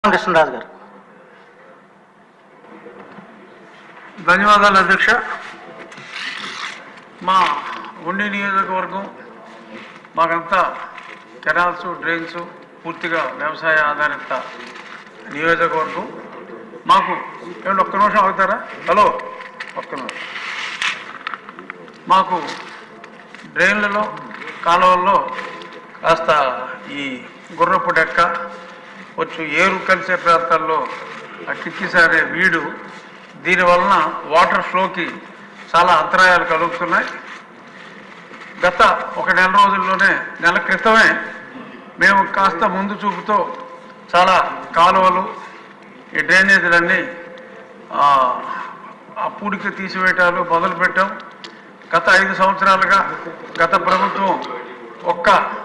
కృష్ణరాజు గారు ధన్యవాదాలు అధ్యక్ష మా ఉండి నియోజకవర్గం మాకంతా కెనాల్స్ డ్రైన్స్ పూర్తిగా వ్యవసాయ ఆధారిత నియోజకవర్గం మాకు ఏమంటే ఒక్క నిమిషం అవుతారా హలో ఒక్క నిమిషం మాకు డ్రైన్లలో కాలువల్లో కాస్త ఈ గుర్రపు డెక్క వచ్చు ఏరు కలిసే ప్రాంతాల్లో ఆ కిక్కిసారే వీడు దీనివలన వాటర్ ఫ్లోకి చాలా అంతరాయాలు కలుగుతున్నాయి గత ఒక నెల రోజుల్లోనే నెల క్రితమే మేము కాస్త ముందు చూపుతో చాలా కాలువలు ఈ డ్రైనేజీలన్నీ ఆ, ఆ పూడిక తీసివేయటాలు మొదలుపెట్టాం గత ఐదు సంవత్సరాలుగా గత ప్రభుత్వం ఒక్క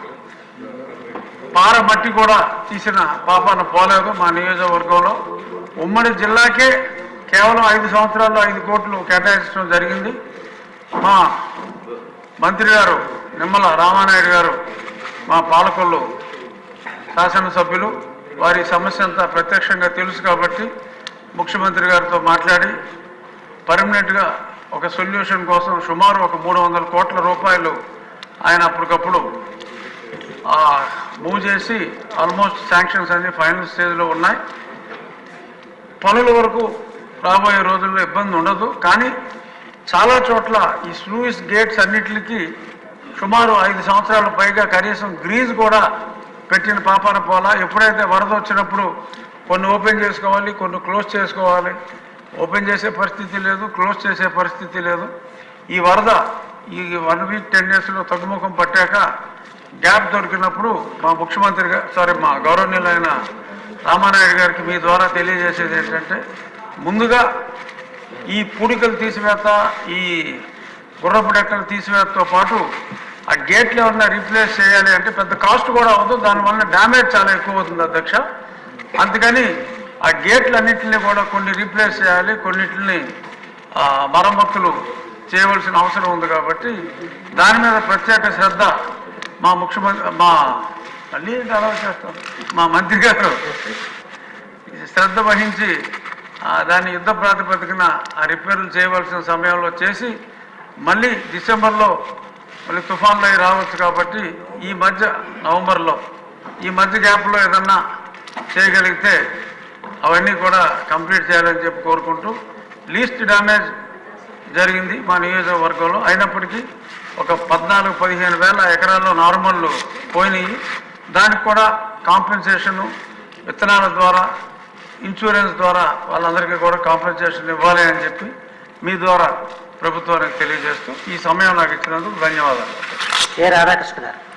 పార మట్టి కూడా తీసిన పాపాన పోలేదు మా నియోజకవర్గంలో ఉమ్మడి జిల్లాకే కేవలం ఐదు సంవత్సరాల్లో ఐదు కోట్లు కేటాయించడం జరిగింది మా మంత్రి గారు నిమ్మల రామానాయుడు గారు మా పాలకొల్లు శాసనసభ్యులు వారి సమస్య అంతా ప్రత్యక్షంగా తెలుసు కాబట్టి ముఖ్యమంత్రి గారితో మాట్లాడి పర్మనెంట్గా ఒక సొల్యూషన్ కోసం సుమారు ఒక మూడు వందల కోట్ల రూపాయలు ఆయన అప్పటికప్పుడు ఆ, మూవ్ చేసి ఆల్మోస్ట్ శాంక్షన్స్ అన్ని ఫైనల్ స్టేజ్లో ఉన్నాయి పనుల వరకు రాబోయే రోజుల్లో ఇబ్బంది ఉండదు కానీ చాలా చోట్ల ఈ స్లూయిస్ గేట్స్ అన్నిటికీ సుమారు ఐదు సంవత్సరాల పైగా కనీసం గ్రీజ్ కూడా పెట్టిన పాపాన పోలా ఎప్పుడైతే వరద వచ్చినప్పుడు కొన్ని ఓపెన్ చేసుకోవాలి కొన్ని క్లోజ్ చేసుకోవాలి ఓపెన్ చేసే పరిస్థితి లేదు క్లోజ్ చేసే పరిస్థితి లేదు ఈ వరద ఈ వన్ వీక్ టెన్ డేస్లో తగ్గుముఖం పట్టాక గ్యాప్ దొరికినప్పుడు మా ముఖ్యమంత్రి గారు సారీ మా గౌరవనీయులైన రామానాయుడు గారికి మీ ద్వారా తెలియజేసేది ఏంటంటే ముందుగా ఈ పూడికలు తీసివేత ఈ గుర్రపు డెక్కలు తీసివేతతో పాటు ఆ గేట్లు ఏమన్నా రీప్లేస్ చేయాలి అంటే పెద్ద కాస్ట్ కూడా అవ్వదు దానివల్ల డ్యామేజ్ చాలా ఎక్కువ అవుతుంది అధ్యక్ష అందుకని ఆ గేట్లన్నింటినీ కూడా కొన్ని రీప్లేస్ చేయాలి కొన్నిటిని ఆ, మరమ్మతులు చేయవలసిన అవసరం ఉంది కాబట్టి దాని మీద ప్రత్యేక శ్రద్ధ మా ముఖ్యమంత్రి మా మళ్ళీ ఏంటి అలా చేస్తాం మా మంత్రి గారు శ్రద్ధ వహించి ఆ, దాన్ని యుద్ధ ప్రాతిపదికన ఆ రిపేర్లు చేయవలసిన సమయంలో చేసి మళ్ళీ డిసెంబర్లో మళ్ళీ తుఫాన్లు అవి రావచ్చు కాబట్టి ఈ మధ్య నవంబర్లో ఈ మధ్య గ్యాప్లో ఏదన్నా చేయగలిగితే అవన్నీ కూడా కంప్లీట్ చేయాలని చెప్పి కోరుకుంటూ లీస్ట్ డ్యామేజ్ జరిగింది మా నియోజకవర్గంలో అయినప్పటికీ ఒక పద్నాలుగు పదిహేను వేల ఎకరాల్లో నార్మల్లు పోయినాయి దానికి కూడా కాంపెన్సేషను విత్తనాల ద్వారా ఇన్సూరెన్స్ ద్వారా వాళ్ళందరికీ కూడా కాంపెన్సేషన్ ఇవ్వాలి అని చెప్పి మీ ద్వారా ప్రభుత్వానికి తెలియజేస్తూ ఈ సమయం నాకు ఇచ్చినందుకు ధన్యవాదాలు ఏ రాధాకృష్ణ గారు